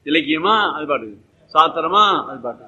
இலக்கியமா அது பாட்டு சாத்திரமா அது பாட்டு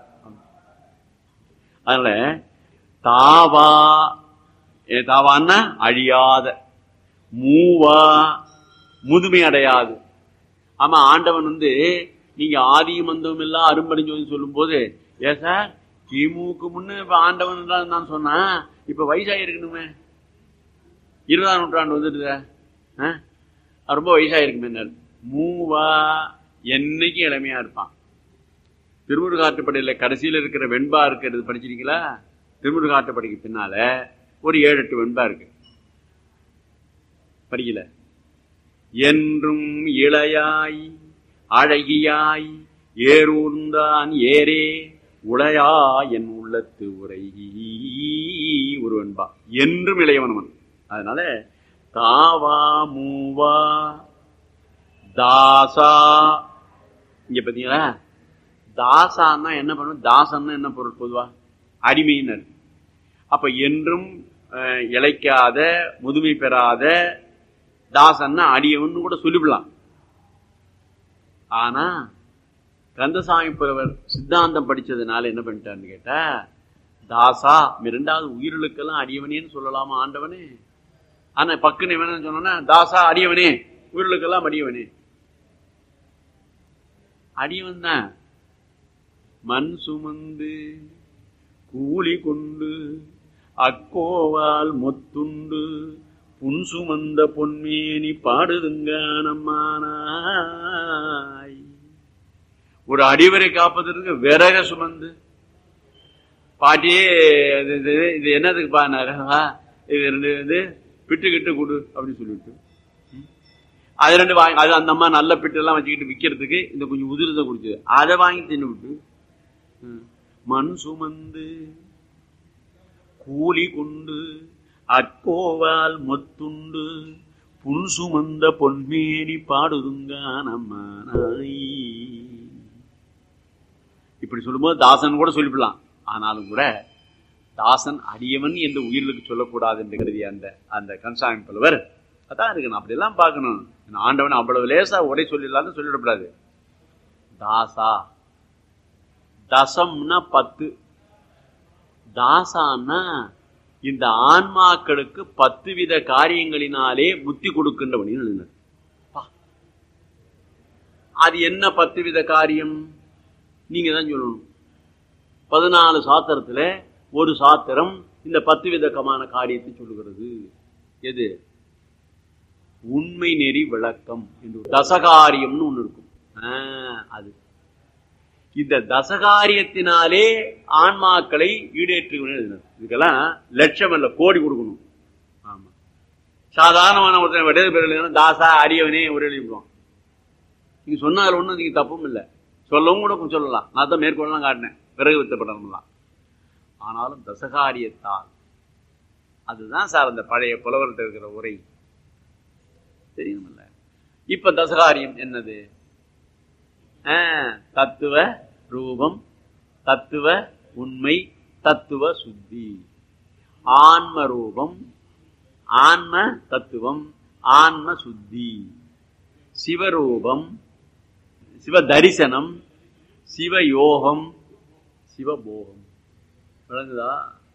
அதனால தாவா ஏ, தாவான்னா அழியாத மூவா முதுமை அடையாது ஆமா ஆண்டவன் வந்து நீங்க ஆதியும் அந்தவும் எல்லாம் அரும்படிஞ்சோதி சொல்லும் போது ஏ சார் கிமுக்கு முன்ன இப்ப ஆண்டவன் தான் நான் சொன்னேன் இப்ப வயசாயிருக்கணுமே இருபதாம் நூற்றாண்டு வந்துடுத ரொம்ப வயசாயிருக்குமே மூவா என்னைக்கு இளமையா இருப்பான் திருமுருகாற்றுப்படையில கடைசியில இருக்கிற வெண்பா இருக்கிறது படிச்சிருக்கீங்களா திருமுருகாற்றுப்படைக்கு பின்னால ஒரு ஏழு எட்டு வெண்பா இருக்கு படிக்கல என்றும் இளையாய் அழகியாய் ஏரூர்ந்தான் ஏரே உளையா என் உள்ளத்து உரை ஒரு வெண்பா என்றும் இளையவனவன் அதனால தாவா மூவா தாசா இங்க பாத்தீங்களா தாசான்னா என்ன பண்ணும் தாசன்னா என்ன பொருள் பொதுவா அடிமையினர் அப்ப என்றும் அஹ், இளைக்காத முதுமை பெறாத தாசன்னா அடியவன் கூட சொல்லிவிடலாம் ஆனா கந்தசாமி புலவர் சித்தாந்தம் படிச்சதுனால என்ன பண்ணிட்டாருன்னு கேட்டா தாசா இரண்டாவது உயிர்களுக்கெல்லாம் அடியவனேன்னு சொல்லலாமா ஆண்டவனே ஆனா பக்குன்னு என்ன சொன்னா தாசா அடியவனே உயிர்களுக்கெல்லாம் அடியவனே அடியவன் தான் மண் சுமந்து கூலி கொண்டு அக்கோவால் மொத்துண்டு புன் சுமந்த பொன்மேனி பாடுதுங்கானம்மானாய் ஒரு அடிவரை காப்பதற்கு விறக சுமந்து பாட்டியே இது இது- இது என்னதுக்கு பாருனாரா இது ரெண்டு இது பிட்டு கிட்டு கொடு அப்படின்னு சொல்லிட்டு ம். அது ரெண்டு வாங்கி அது அந்த அம்மா நல்ல பிட்டு எல்லாம் வச்சுக்கிட்டு விற்கிறதுக்கு இந்த கொஞ்சம் உதிரதை குடிச்சது அதை வாங்கி தின்னு விட்டு ம். மண் சுமந்து கூலி கொண்டு அக்கோவால் மொத்துண்டு புன் சுமந்த பொன்மேனி பாடுதுங்கானம்மானாய் இப்படி சொல்லும்போது தாசன் கூட சொல்லிவிடலாம் ஆனாலும் கூட தாசன் அடியவன் என்று உயிர்களுக்கு சொல்லக்கூடாது என்று கருதிய அந்த அந்த கன்சாமி புலவர் அதான் இருக்கணும் அப்படியெல்லாம் பார்க்கணும் ஆண்டவன் அவ்வளவு லேசா உரை சொல்லிடலாம்னு சொல்லிடக்கூடாது தாசா தசம்னா பத்து தாசான்னா இந்த ஆன்மாக்களுக்கு பத்து வித காரியங்களினாலே புத்தி கொடுக்கின்றவன் எழுதினார் பா. அது என்ன பத்து வித காரியம் நீங்க தான் சொல்லணும் பதினாலு சாத்திரத்துல ஒரு சாத்திரம் இந்த பத்து விதமான காரியத்தை சொல்லுகிறது எது உண்மை நெறி விளக்கம் என்று ஒரு தசகாரியம்னு ஒண்ணு இருக்கும் ஆ, அது இந்த தசகாரியத்தினாலே ஆன்மாக்களை ஈடேற்றுகிறேன் எழுதினார். இதுக்கெல்லாம் லட்சம் அல்ல கோடி கொடுக்கணும் ஆமா சாதாரணமான ஒருத்தன் விடையது பேர் தாசா அரியவனே ஒரு எழுதிவிடுவான் நீங்க சொன்னால ஒண்ணும் நீங்க தப்பும் இல்லை சொல்லவும் கூட கொஞ்சம் சொல்லலாம் நான் தான் மேற்கொள்ளலாம் காட்டினேன் விறகு வித்தப்படலாம் ஆனாலும் தசகாரியத்தால் அதுதான் சார் அந்த பழைய புலவர்கிட்ட இருக்கிற உரை தெரியுமில்ல இப்ப தசகாரியம் என்னது ஆ, தத்துவ ரூபம் தத்துவ உண்மை தத்துவ சுத்தி ஆன்ம ரூபம் ஆன்ம தத்துவம் ஆன்ம சுத்தி சிவரூபம் சிவ தரிசனம் சிவயோகம் சிவபோகம் விளங்குதா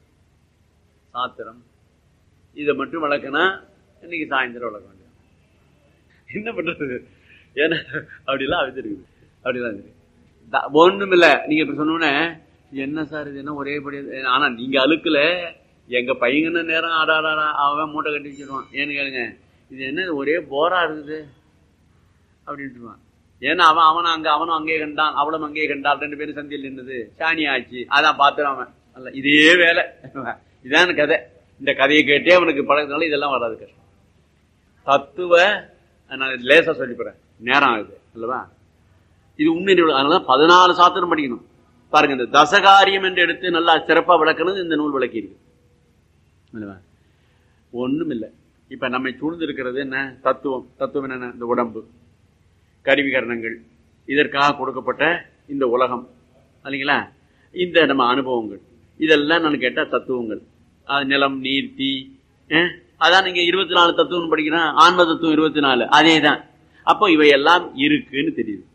சாத்திரம் இதை மட்டும் விளக்குனா இன்னைக்கு சாயந்தரம் விளக்க வேண்டியது என்ன பண்றது ஏன்னா அப்படிலாம் இருக்குது அப்படிலாம் இருக்கு த- ஒண்ணுமில்ல நீங்க இப்ப சொன்னோன்னே என்ன சார் இது என்ன ஒரே படி ஆனா நீங்க அழுக்கல எங்க பையங்கன்னு நேரம் ஆடாடா அவன் மூட்டை கட்டி வச்சிருவான் ஏன்னு கேளுங்க இது என்ன இது ஒரே போரா இருக்குது அப்படின்ட்டுருவான் ஏன்னா அவன் அவன் அங்க அவனும் அங்கே கண்டான் அவளும் அங்கே கண்டாள் ரெண்டு பேரும் சந்தியில் நின்றது சாணி ஆச்சு அதான் பார்த்துறான் அவன் அல்ல இதே வேலை இதான் கதை இந்த கதையை கேட்டே அவனுக்கு பழக்கத்தினால இதெல்லாம் வராது கஷ்டம் தத்துவ நான் லேசா சொல்லிப்படுறேன் நேரம் ஆகுது அல்லவா இது உண்மை அதனால பதினாலு சாத்திரம் படிக்கணும் பாருங்க இந்த தசகாரியம் என்று எடுத்து நல்லா சிறப்பா விளக்கணும் இந்த நூல் விளக்கி இருக்கு அல்லவா? ஒண்ணும் இல்லை இப்ப நம்மை சூழ்ந்து இருக்கிறது என்ன தத்துவம் தத்துவம் என்னென்ன இந்த உடம்பு கருவிகரணங்கள் இதற்காக கொடுக்கப்பட்ட இந்த உலகம் இல்லைங்களா இந்த நம்ம அனுபவங்கள் இதெல்லாம் நான் கேட்டா தத்துவங்கள் அது நிலம் நீர் தீ அஹ், அதான் நீங்க இருபத்தி நாலு தத்துவம் படிக்கிறேன் ஆன்ம தத்துவம் இருபத்தி நாலு அதே தான் அப்போ இவையெல்லாம் இருக்குன்னு தெரியுது